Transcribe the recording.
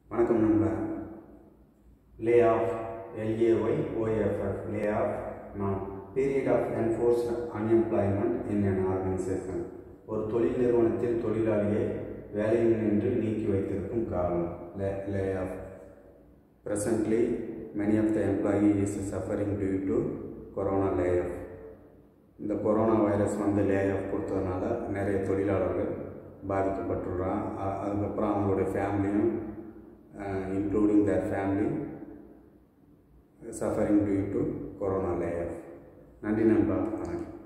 வணக்கம் நண்பா lay off L A Y O F F lay off நான் period of enforced unemployment in an organization ஒரு தொழில் நிறுவனத்தில் தொழிலாளியை வேலையில் நின்று நீக்கி வைத்திருக்கும் காலம் lay lay off presently many of the employee is suffering due to corona lay off இந்த கொரோனா வைரஸ் வந்து லே ஆஃப் கொடுத்ததுனால நிறைய தொழிலாளர்கள் பாதிக்கப்பட்டுள்ளான் அ- அதுக்கப்புறம் அவங்களுடைய ஃபேமிலியும் including their family suffering due to corona lay off நன்றி நண்பா வணக்கம்